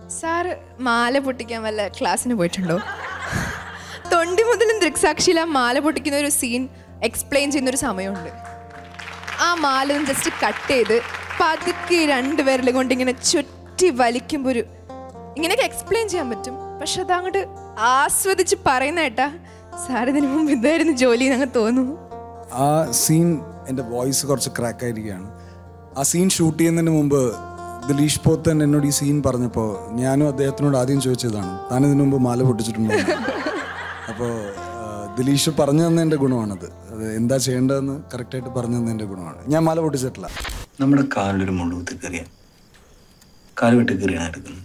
sir മാല പൊട്ടിക്കാൻ വല്ല ക്ലാസ്സിന് പോയിട്ടുണ്ടോ തൊണ്ടി മുതലും ദൃക്സാക്ഷിയിൽ ആ മാല പൊട്ടിക്കുന്ന ഒരു സീൻ എക്സ്പ്ലെയിൻ ചെയ്യുന്ന ഒരു സമയമുണ്ട് ആ മാല ഒന്ന് ജസ്റ്റ് കട്ട് ചെയ്ത് പതുക്കെ രണ്ടുപേരിലും കൊണ്ട് ഇങ്ങനെ ചുറ്റി വലിക്കുമ്പോൾ ഒരു ഇങ്ങനെയൊക്കെ എക്സ്പ്ലെയിൻ ചെയ്യാൻ പറ്റും പക്ഷെ അത് അങ്ങോട്ട് ആസ്വദിച്ച് പറയുന്ന കേട്ടാ സാർ ഇതിനു മുമ്പ് ഇതായിരുന്നു ജോലി എന്നങ്ങ് തോന്നുന്നു ആ സീൻ എൻ്റെ വോയിസ് കുറച്ച് ക്രാക്ക് ആയിരിക്കുകയാണ് ആ സീൻ ഷൂട്ട് ചെയ്യുന്നതിന് മുമ്പ് ദിലീഷ് പോത്തൻ എന്നോട് ഈ സീൻ പറഞ്ഞപ്പോൾ ഞാനും അദ്ദേഹത്തിനോട് ആദ്യം ചോദിച്ചതാണ് താൻ ഇതിനു മുമ്പ് മാല പൊട്ടിച്ചിട്ടുണ്ടോ അപ്പോൾ ദിലീഷ് പറഞ്ഞു തന്നതിൻ്റെ ഗുണമാണത് അത് എന്താ ചെയ്യേണ്ടതെന്ന് കറക്റ്റായിട്ട് പറഞ്ഞു തന്നതിൻ്റെ ഗുണമാണ് ഞാൻ മാല പൊട്ടിച്ചിട്ടില്ല നമ്മുടെ കാലിലൊരു മുള്ളു കുത്തി കയറിയ കാല് വെട്ടി കയറിയാണ് എടുക്കുന്നത്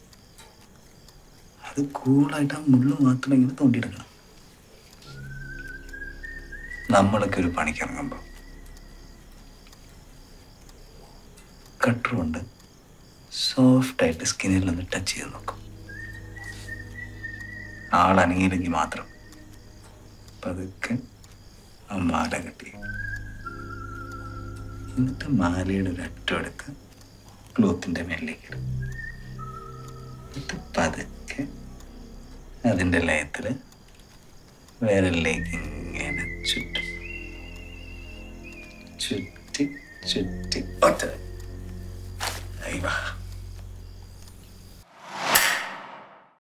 അത് കൂളായിട്ട് ആ മുള്ളു മാത്രം ഇങ്ങനെ തോണ്ടിയെടുക്കണം നമ്മളൊക്കെ ഒരു പണിക്കിറങ്ങുമ്പോൾ കട്ടർ കൊണ്ട് സോഫ്റ്റായിട്ട് സ്കിന്നിൽ ഒന്ന് ടച്ച് ചെയ്ത് നോക്കും ആളനങ്ങിയില്ലെങ്കിൽ മാത്രം പതുക്കെ ആ മാല കെട്ടി എന്നിട്ട് മാലയുടെ ഒരു അറ്റം എടുത്ത് ക്ലോത്തിൻ്റെ മേലിലേക്ക് ഇടും എന്നിട്ട് പതുക്കെ അതിൻ്റെ ലയത്തിൽ വിരലിലേക്ക് ഇങ്ങനെ ചുറ്റും ചുറ്റി ചുറ്റി ഒറ്റ അയ്യ